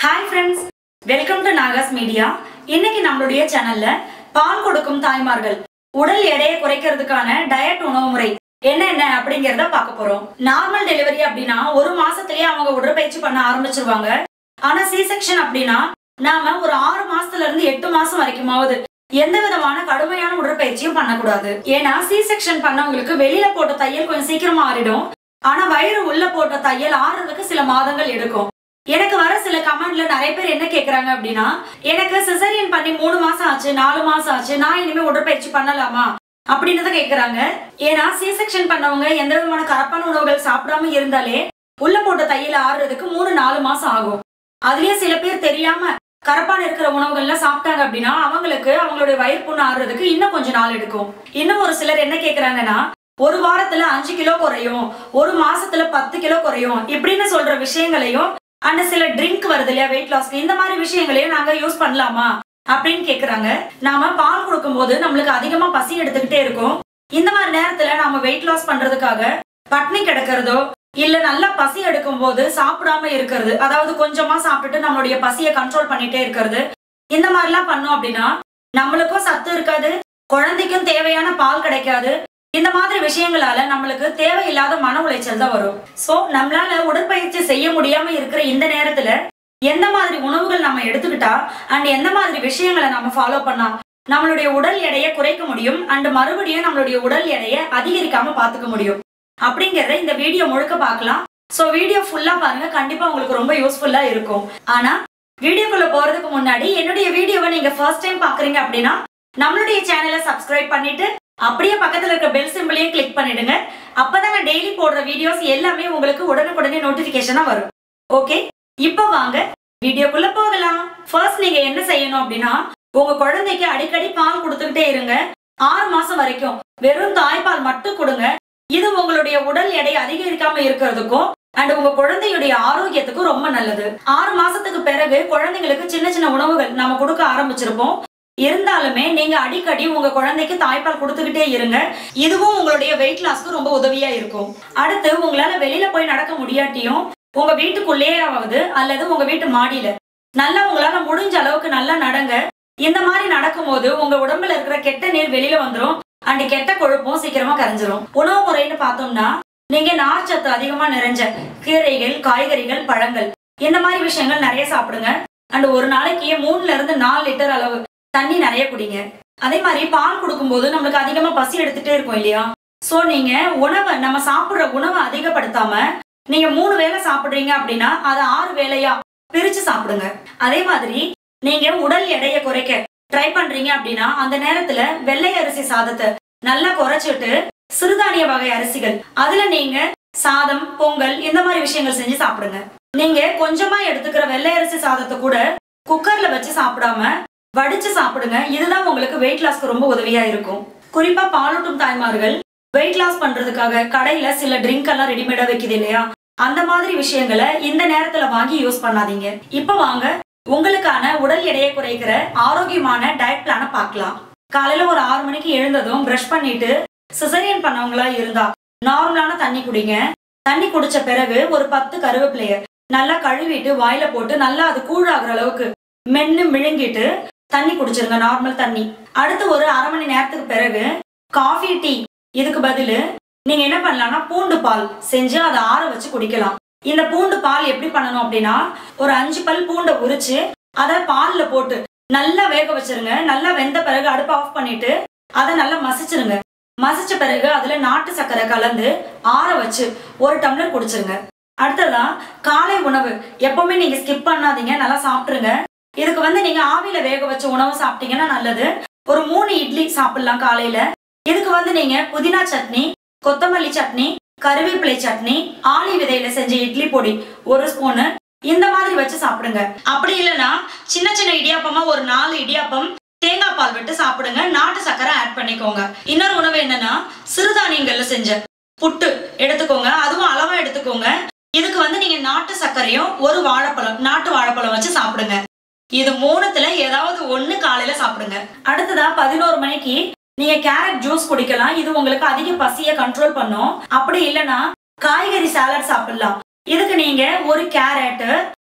hi friends welcome to Nagas media இன்னைக்கு நம்மளுடைய சேனல்ல பால் கொடுக்கும் தாய்மார்கள் உடல் எடையை குறைக்கிறதுக்கான டயட் உணவு முறை என்னென்ன அப்படிங்கறத பார்க்க போறோம் நார்மல் டெலிவரி அப்படின்னா ஒரு மாசத்திலேயே அவங்க உடற்பயிற்சி பண்ண ஆரம்பிச்சிருவாங்க ஆனா சி செக்ஷன் அப்படின்னா நாம ஒரு ஆறு மாசத்துல இருந்து எட்டு மாசம் வரைக்குமாவது எந்த விதமான கடுமையான உடற்பயிற்சியும் பண்ணக்கூடாது ஏன்னா சி செக்ஷன் பண்ணவங்களுக்கு வெளியில போட்ட தையல் கொஞ்சம் சீக்கிரமா ஆறிடும் ஆனா வயிறு உள்ள போட்ட தையல் ஆறுறதுக்கு சில மாதங்கள் எடுக்கும் எனக்கு வர சில கமெண்ட்ல நிறைய பேர் என்ன கேக்குறாங்க அப்படின்னா எனக்கு சிசரியன் பண்ணி மூணு மாசம் ஆச்சு நாலு மாசம் ஆச்சு நான் இனிமே உடற்பயிற்சி பண்ணலாமா அப்படின்னு தான் கேக்குறாங்க ஏன்னா சி செக்ஷன் பண்ணவங்க எந்த விதமான கரப்பான உணவுகள் சாப்பிடாம இருந்தாலே உள்ள போட்ட தையல் ஆறுறதுக்கு மூணு நாலு மாசம் ஆகும் அதுலயே சில பேர் தெரியாம கரப்பான் இருக்கிற உணவுகள்லாம் சாப்பிட்டாங்க அப்படின்னா அவங்களுக்கு அவங்களுடைய வயிறு புண்ணு ஆறுறதுக்கு இன்னும் கொஞ்சம் நாள் எடுக்கும் இன்னும் ஒரு சிலர் என்ன கேக்குறாங்கன்னா ஒரு வாரத்துல அஞ்சு கிலோ குறையும் ஒரு மாசத்துல பத்து கிலோ குறையும் இப்படின்னு சொல்ற விஷயங்களையும் அண்ட் சில ட்ரிங்க் வருது இல்லையா வெயிட் லாஸ்க்கு இந்த மாதிரி விஷயங்களையும் நாங்க யூஸ் பண்ணலாமா அப்படின்னு கேக்குறாங்க நாம பால் கொடுக்கும்போது நம்மளுக்கு அதிகமா பசி எடுத்துக்கிட்டே இருக்கும் இந்த மாதிரி நேரத்துல நாம வெயிட் லாஸ் பண்றதுக்காக பட்னி கிடக்கிறதோ இல்ல நல்லா பசி எடுக்கும் போது சாப்பிடாம இருக்கிறது அதாவது கொஞ்சமா சாப்பிட்டுட்டு நம்மளுடைய பசியை கண்ட்ரோல் பண்ணிட்டே இருக்கிறது இந்த மாதிரிலாம் பண்ணோம் அப்படின்னா நம்மளுக்கும் சத்து இருக்காது குழந்தைக்கும் தேவையான பால் கிடைக்காது இந்த மாதிரி விஷயங்களால நம்மளுக்கு தேவையில்லாத மன உளைச்சல் தான் வரும் சோ நம்மளால உடற்பயிற்சி செய்ய முடியாம இருக்கிற இந்த நேரத்துல எந்த மாதிரி உணவுகள் நம்ம எடுத்துக்கிட்டா அண்ட் எந்த மாதிரி விஷயங்களை நம்ம ஃபாலோ பண்ணா நம்மளுடைய உடல் எடையை குறைக்க முடியும் அண்ட் மறுபடியும் நம்மளுடைய உடல் எடையை அதிகரிக்காம பாத்துக்க முடியும் அப்படிங்கறத இந்த வீடியோ முழுக்க பார்க்கலாம் சோ வீடியோ ஃபுல்லா பாருங்க கண்டிப்பா உங்களுக்கு ரொம்ப யூஸ்ஃபுல்லா இருக்கும் ஆனா வீடியோக்குள்ள போறதுக்கு முன்னாடி என்னுடைய வீடியோவை நீங்க ஃபர்ஸ்ட் டைம் பாக்குறீங்க அப்படின்னா நம்மளுடைய சேனலை சப்ஸ்கிரைப் பண்ணிட்டு அப்படியே பக்கத்துல இருக்க பெல் சிம்பிளையும் கிளிக் பண்ணிடுங்க அப்பதான் நான் டெய்லி போடுற வீடியோஸ் எல்லாமே உங்களுக்கு உடனுக்குடனே நோட்டிபிகேஷனா வரும் ஓகே இப்போ வாங்க வீடியோக்குள்ள போகலாம் ஃபர்ஸ்ட் நீங்க என்ன செய்யணும் அப்படின்னா உங்க குழந்தைக்கு அடிக்கடி பால் கொடுத்துக்கிட்டே இருங்க ஆறு மாசம் வரைக்கும் வெறும் தாய்ப்பால் மட்டும் கொடுங்க இது உங்களுடைய உடல் எடை அதிகரிக்காம இருக்கிறதுக்கும் அண்ட் உங்க குழந்தையுடைய ஆரோக்கியத்துக்கும் ரொம்ப நல்லது ஆறு மாசத்துக்கு பிறகு குழந்தைங்களுக்கு சின்ன சின்ன உணவுகள் நம்ம கொடுக்க ஆரம்பிச்சிருப்போம் இருந்தாலுமே நீங்க அடிக்கடி உங்க குழந்தைக்கு தாய்ப்பால் கொடுத்துக்கிட்டே இருங்க இதுவும் உங்களுடைய வெயிட் லாஸ்க்கு ரொம்ப உதவியா இருக்கும் அடுத்து உங்களால வெளியில போய் நடக்க முடியாட்டியும் உங்க வீட்டுக்குள்ளேயே ஆகுது அல்லது உங்க வீட்டு மாடியில நல்லா உங்களால முடிஞ்ச அளவுக்கு நல்லா நடங்க இந்த மாதிரி நடக்கும்போது உங்க உடம்புல இருக்கிற கெட்ட நீர் வெளியில வந்துரும் அண்ட் கெட்ட கொழுப்பும் சீக்கிரமா கரைஞ்சிரும் உணவு முறைன்னு பார்த்தோம்னா நீங்க நார்ச்சத்து அதிகமா நிறைஞ்ச கீரைகள் காய்கறிகள் பழங்கள் இந்த மாதிரி விஷயங்கள் நிறைய சாப்பிடுங்க அண்ட் ஒரு நாளைக்கு மூணுல இருந்து நாலு லிட்டர் அளவு தண்ணி நிறைய குடிங்க அதே மாதிரி பால் கொடுக்கும்போது நம்மளுக்கு அதிகமா பசி எடுத்துட்டே இருக்கும் இல்லையா சோ நீங்க உணவை நம்ம சாப்பிடுற உணவை அதிகப்படுத்தாம நீங்க மூணு வேளை சாப்பிடுறீங்க அப்படின்னா அதை ஆறு வேளையா பிரிச்சு சாப்பிடுங்க அதே மாதிரி நீங்க உடல் எடையை குறைக்க ட்ரை பண்றீங்க அப்படின்னா அந்த நேரத்துல வெள்ளை அரிசி சாதத்தை நல்லா குறைச்சிட்டு சிறுதானிய வகை அரிசிகள் அதுல நீங்க சாதம் பொங்கல் இந்த மாதிரி விஷயங்கள் செஞ்சு சாப்பிடுங்க நீங்க கொஞ்சமா எடுத்துக்கிற வெள்ளை அரிசி சாதத்தை கூட குக்கர்ல வச்சு சாப்பிடாம வடிச்சு சாப்பிடுங்க இதுதான் உங்களுக்கு வெயிட் லாஸ்க்கு ரொம்ப உதவியா இருக்கும் குறிப்பா பாலூட்டும் தாய்மார்கள் வெயிட் லாஸ் பண்றதுக்காக கடையில சில ட்ரிங்க் எல்லாம் ரெடிமேடா வைக்குது இல்லையா அந்த மாதிரி விஷயங்களை இந்த நேரத்துல வாங்கி யூஸ் பண்ணாதீங்க இப்ப வாங்க உங்களுக்கான உடல் எடையை குறைக்கிற ஆரோக்கியமான டயட் பிளான பார்க்கலாம் காலையில ஒரு ஆறு மணிக்கு எழுந்ததும் பிரஷ் பண்ணிட்டு சிசரியன் பண்ணவங்களா இருந்தா நார்மலான தண்ணி குடிங்க தண்ணி குடிச்ச பிறகு ஒரு பத்து கருவேப்பிலைய நல்லா கழுவிட்டு வாயில போட்டு நல்லா அது கூழாகிற அளவுக்கு மென்னு மிழுங்கிட்டு தண்ணி குடிச்சிருங்க நார்மல் தண்ணி அடுத்து ஒரு அரை மணி நேரத்துக்கு பிறகு காஃபி டீ இதுக்கு பதிலு நீங்க என்ன பண்ணலாம்னா பூண்டு பால் செஞ்சு அதை ஆற வச்சு குடிக்கலாம் இந்த பூண்டு பால் எப்படி பண்ணணும் அப்படின்னா ஒரு அஞ்சு பல் பூண்டை உரிச்சு அதை பால்ல போட்டு நல்லா வேக வச்சிருங்க நல்லா வெந்த பிறகு அடுப்பை ஆஃப் பண்ணிட்டு அதை நல்லா மசிச்சிருங்க மசிச்ச பிறகு அதுல நாட்டு சர்க்கரை கலந்து ஆற வச்சு ஒரு டம்ளர் குடிச்சிருங்க அடுத்ததா காலை உணவு எப்பவுமே நீங்க ஸ்கிப் பண்ணாதீங்க நல்லா சாப்பிட்டுருங்க இதுக்கு வந்து நீங்க ஆவியில வேக வச்ச உணவு சாப்பிட்டீங்கன்னா நல்லது ஒரு மூணு இட்லி சாப்பிடலாம் காலையில இதுக்கு வந்து நீங்க புதினா சட்னி கொத்தமல்லி சட்னி கருவேப்பிலை சட்னி ஆளி விதையில செஞ்ச இட்லி பொடி ஒரு ஸ்பூனு இந்த மாதிரி வச்சு சாப்பிடுங்க அப்படி இல்லைன்னா சின்ன சின்ன இடியாப்பமா ஒரு நாலு இடியாப்பம் தேங்காய் பால் விட்டு சாப்பிடுங்க நாட்டு சக்கரை ஆட் பண்ணிக்கோங்க இன்னொரு உணவு என்னன்னா சிறுதானியங்கள்ல செஞ்ச புட்டு எடுத்துக்கோங்க அதுவும் அளவா எடுத்துக்கோங்க இதுக்கு வந்து நீங்க நாட்டு சர்க்கரையும் ஒரு வாழைப்பழம் நாட்டு வாழைப்பழம் வச்சு சாப்பிடுங்க இது மூணுத்துல ஏதாவது ஒண்ணு காலையில சாப்பிடுங்க அடுத்ததா பதினோரு மணிக்கு நீங்க கேரட் ஜூஸ் குடிக்கலாம் இது உங்களுக்கு அதிக பசியை கண்ட்ரோல் பண்ணும் அப்படி இல்லைன்னா காய்கறி சாலட் சாப்பிடலாம் இதுக்கு நீங்க ஒரு கேரட்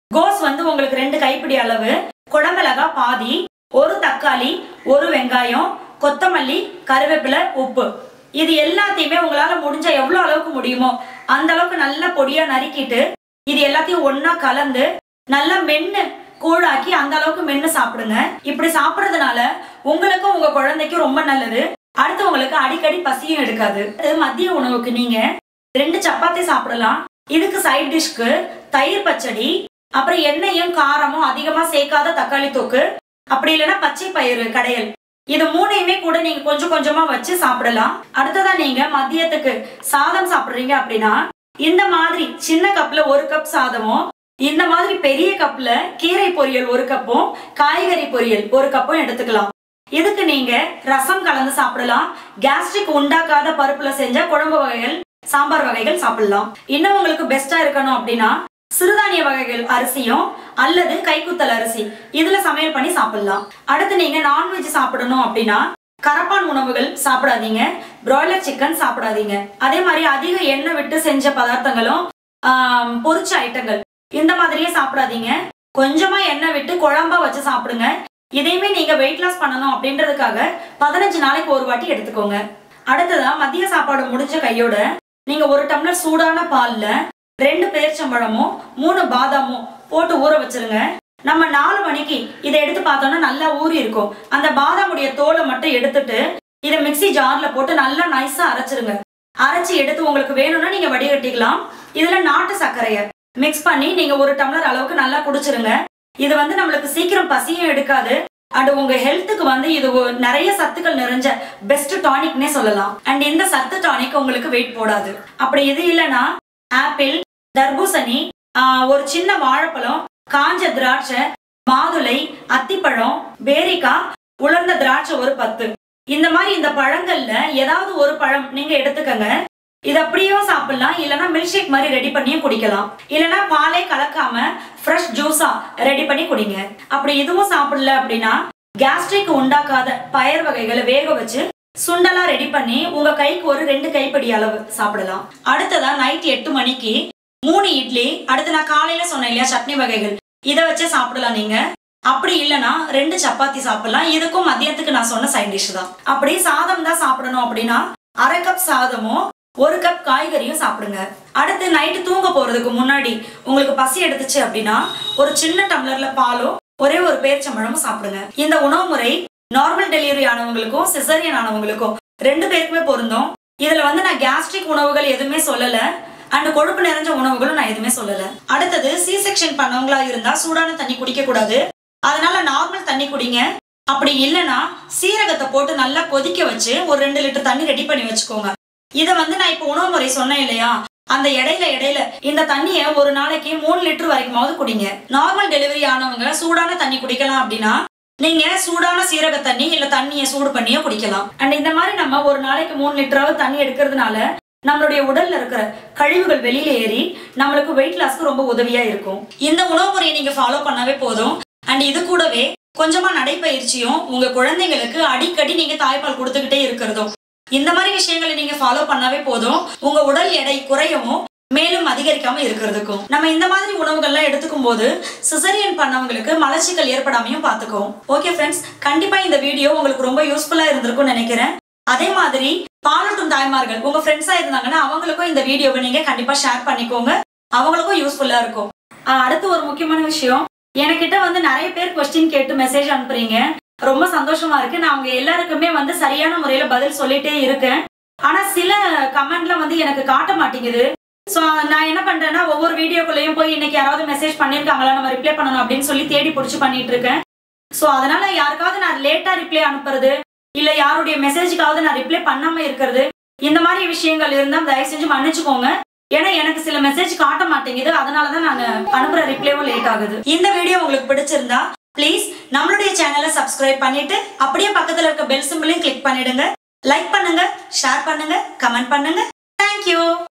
கோஸ் வந்து உங்களுக்கு ரெண்டு கைப்பிடி அளவு குடமிளகா பாதி ஒரு தக்காளி ஒரு வெங்காயம் கொத்தமல்லி கருவேப்பிலை உப்பு இது எல்லாத்தையுமே உங்களால முடிஞ்ச எவ்வளவு அளவுக்கு முடியுமோ அந்த அளவுக்கு நல்லா பொடியா நறுக்கிட்டு இது எல்லாத்தையும் ஒண்ணா கலந்து நல்லா மென்னு கூழாக்கி அந்த அளவுக்கு மென்னு சாப்பிடுங்க இப்படி சாப்பிடுறதுனால உங்களுக்கும் உங்க குழந்தைக்கும் ரொம்ப நல்லது அடுத்தவங்களுக்கு அடிக்கடி பசியும் எடுக்காது இது மதிய உணவுக்கு நீங்க ரெண்டு சப்பாத்தி சாப்பிடலாம் இதுக்கு சைட் டிஷ்க்கு தயிர் பச்சடி அப்புறம் எண்ணெயும் காரமும் அதிகமா சேர்க்காத தக்காளி தொக்கு அப்படி இல்லைன்னா பச்சை பயிறு கடையல் இது மூணையுமே கூட நீங்க கொஞ்சம் கொஞ்சமா வச்சு சாப்பிடலாம் அடுத்ததா நீங்க மதியத்துக்கு சாதம் சாப்பிடுறீங்க அப்படின்னா இந்த மாதிரி சின்ன கப்ல ஒரு கப் சாதமும் இந்த மாதிரி பெரிய கப்ல கீரை பொரியல் ஒரு கப்பும் காய்கறி பொரியல் ஒரு கப்பும் எடுத்துக்கலாம் இதுக்கு நீங்க ரசம் கலந்து சாப்பிடலாம் கேஸ்ட்ரிக் உண்டாக்காத பருப்புல செஞ்ச குழம்பு வகைகள் சாம்பார் வகைகள் சாப்பிடலாம் இன்னும் உங்களுக்கு பெஸ்டா இருக்கணும் அப்படின்னா சிறுதானிய வகைகள் அரிசியும் அல்லது கைக்குத்தல் அரிசி இதுல சமையல் பண்ணி சாப்பிடலாம் அடுத்து நீங்க நான்வெஜ் சாப்பிடணும் அப்படின்னா கரப்பான் உணவுகள் சாப்பிடாதீங்க பிராய்லர் சிக்கன் சாப்பிடாதீங்க அதே மாதிரி அதிக எண்ணெய் விட்டு செஞ்ச பதார்த்தங்களும் ஆம், பொரிச்ச ஐட்டங்கள் இந்த மாதிரியே சாப்பிடாதீங்க கொஞ்சமா எண்ணெய் விட்டு குழம்பா வச்சு சாப்பிடுங்க இதையுமே நீங்க வெயிட் லாஸ் பண்ணணும் அப்படின்றதுக்காக பதினஞ்சு நாளைக்கு ஒரு வாட்டி எடுத்துக்கோங்க அடுத்ததா மதிய சாப்பாடு முடிஞ்ச கையோட நீங்க ஒரு டம்ளர் சூடான பால்ல ரெண்டு பேரிச்சம்பழமும் மூணு பாதாமும் போட்டு ஊற வச்சிருங்க நம்ம நாலு மணிக்கு இதை எடுத்து பார்த்தோம்னா நல்லா ஊறி இருக்கும் அந்த பாதாமுடைய தோலை மட்டும் எடுத்துட்டு இதை மிக்ஸி ஜார்ல போட்டு நல்லா நைஸா அரைச்சிருங்க அரைச்சி எடுத்து உங்களுக்கு வேணும்னா நீங்க வடிகட்டிக்கலாம் இதுல நாட்டு சர்க்கரைய மிக்ஸ் பண்ணி நீங்க ஒரு டம்ளர் அளவுக்கு நல்லா குடிச்சிருங்க இது வந்து நம்மளுக்கு சீக்கிரம் பசியும் எடுக்காது அண்ட் உங்க ஹெல்த்துக்கு வந்து இது ஒரு நிறைய சத்துக்கள் நிறைஞ்ச பெஸ்ட் டானிக்னே சொல்லலாம் அண்ட் இந்த சத்து டானிக் உங்களுக்கு வெயிட் போடாது அப்படி இது இல்லைன்னா ஆப்பிள் தர்பூசணி ஆஹ், ஒரு சின்ன வாழைப்பழம் காஞ்ச திராட்சை மாதுளை அத்திப்பழம் பேரிக்காய் உலர்ந்த திராட்சை ஒரு பத்து இந்த மாதிரி இந்த பழங்கள்ல ஏதாவது ஒரு பழம் நீங்க எடுத்துக்கங்க இது அப்படியும் சாப்பிடலாம் இல்லனா மில்க் ஷேக் மாதிரி ரெடி பண்ணியும் குடிக்கலாம் இல்லனா பாலே கலக்காம ஃப்ரெஷ் ஜூஸா ரெடி பண்ணி குடிங்க அப்படி இதுவும் சாப்பிடல அப்படின்னா கேஸ்ட்ரிக் உண்டாக்காத பயர் வகைகளை வேக வச்சு சுண்டலா ரெடி பண்ணி உங்க கைக்கு ஒரு ரெண்டு கைப்பிடி அளவு சாப்பிடலாம் அடுத்ததா நைட் எட்டு மணிக்கு மூணு இட்லி அடுத்து நான் காலையில சொன்னேன் இல்லையா சட்னி வகைகள் இதை வச்சு சாப்பிடலாம் நீங்க அப்படி இல்லனா ரெண்டு சப்பாத்தி சாப்பிடலாம் இதுக்கும் மதியத்துக்கு நான் சொன்ன சைட் டிஷ் தான் அப்படி சாதம் தான் சாப்பிடணும் அப்படின்னா அரை கப் சாதமும் ஒரு கப் காய்கறியும் சாப்பிடுங்க அடுத்து நைட்டு தூங்க போறதுக்கு முன்னாடி உங்களுக்கு பசி எடுத்துச்சு அப்படின்னா ஒரு சின்ன டம்ளர்ல பாலும் ஒரே ஒரு பேரிச்சம்பழமும் சாப்பிடுங்க இந்த உணவு முறை நார்மல் டெலிவரி ஆனவங்களுக்கும் சிசரியன் ஆனவங்களுக்கும் ரெண்டு பேருக்குமே பொருந்தும் இதுல வந்து நான் கேஸ்ட்ரிக் உணவுகள் எதுவுமே சொல்லல அண்ட் கொழுப்பு நிறைஞ்ச உணவுகளும் நான் எதுவுமே சொல்லல அடுத்தது சி செக்ஷன் பண்ணவங்களா இருந்தா சூடான தண்ணி குடிக்க கூடாது அதனால நார்மல் தண்ணி குடிங்க அப்படி இல்லைன்னா சீரகத்தை போட்டு நல்லா கொதிக்க வச்சு ஒரு ரெண்டு லிட்டர் தண்ணி ரெடி பண்ணி வச்சுக்கோங்க இத வந்து நான் இப்போ உணவு முறை சொன்னேன் இல்லையா அந்த இடையில இடையில இந்த தண்ணிய ஒரு நாளைக்கு மூணு லிட்டர் வரைக்குமாவது குடிங்க நார்மல் டெலிவரி ஆனவங்க சூடான தண்ணி குடிக்கலாம் அப்படின்னா நீங்க சூடான சீரக தண்ணி இல்ல தண்ணியை சூடு பண்ணியோ குடிக்கலாம் அண்ட் இந்த மாதிரி நம்ம ஒரு நாளைக்கு மூணு லிட்டராவது தண்ணி எடுக்கிறதுனால நம்மளுடைய உடல்ல இருக்கிற கழிவுகள் வெளியில ஏறி நம்மளுக்கு வெயிட் லாஸ்க்கு ரொம்ப உதவியா இருக்கும் இந்த உணவு முறையை நீங்க ஃபாலோ பண்ணாவே போதும் அண்ட் இது கூடவே கொஞ்சமா நடைப்பயிற்சியும் உங்க குழந்தைங்களுக்கு அடிக்கடி நீங்க தாய்ப்பால் கொடுத்துக்கிட்டே இருக்கிறதும் இந்த மாதிரி விஷயங்களை நீங்க ஃபாலோ பண்ணாவே போதும் உங்க உடல் எடை குறையவும் மேலும் அதிகரிக்காம இருக்கிறதுக்கும் நம்ம இந்த மாதிரி உணவுகள்லாம் எடுத்துக்கும் போது சிசரியன் பண்ணவங்களுக்கு மலச்சிக்கல் ஏற்படாமையும் பார்த்துக்குவோம் ஓகே ஃப்ரெண்ட்ஸ் கண்டிப்பா இந்த வீடியோ உங்களுக்கு ரொம்ப யூஸ்ஃபுல்லா இருந்திருக்கும்னு நினைக்கிறேன் அதே மாதிரி பாலூட்டும் தாய்மார்கள் உங்க ஃப்ரெண்ட்ஸா இருந்தாங்கன்னா அவங்களுக்கும் இந்த வீடியோவை நீங்க கண்டிப்பா ஷேர் பண்ணிக்கோங்க அவங்களுக்கும் யூஸ்ஃபுல்லா இருக்கும் ஆஹ் அடுத்து ஒரு முக்கியமான விஷயம் என்கிட்ட வந்து நிறைய பேர் கொஸ்டின் கேட்டு மெசேஜ் அனுப்புறீங்க ரொம்ப சந்தோஷமா இருக்கு நான் அவங்க எல்லாருக்குமே வந்து சரியான முறையில பதில் சொல்லிட்டே இருக்கேன் ஆனா சில கமெண்ட்ல வந்து எனக்கு காட்ட மாட்டேங்குது ஸோ நான் என்ன பண்றேன்னா ஒவ்வொரு வீடியோக்குள்ளேயும் போய் இன்னைக்கு யாராவது மெசேஜ் பண்ணிருக்காங்களா நம்ம ரிப்ளை பண்ணணும் அப்படின்னு சொல்லி தேடி பிடிச்சி பண்ணிட்டு இருக்கேன் ஸோ அதனால யாருக்காவது நான் லேட்டா ரிப்ளை அனுப்புறது இல்ல யாருடைய மெசேஜுக்காவது நான் ரிப்ளை பண்ணாம இருக்கிறது இந்த மாதிரி விஷயங்கள் இருந்தா தயவு செஞ்சு மன்னிச்சுக்கோங்க ஏன்னா எனக்கு சில மெசேஜ் காட்ட மாட்டேங்குது அதனால தான் நான் அனுப்புற ரிப்ளைவும் லேட் ஆகுது இந்த வீடியோ உங்களுக்கு பிடிச்சிருந்தா ப்ளீஸ் நம்மளுடைய சேனலை சப்ஸ்கிரைப் பண்ணிட்டு அப்படியே பக்கத்துல இருக்க பெல் சிம்பிளையும் கிளிக் பண்ணிடுங்க லைக் பண்ணுங்க ஷேர் பண்ணுங்க கமெண்ட் பண்ணுங்க தேங்க்யூ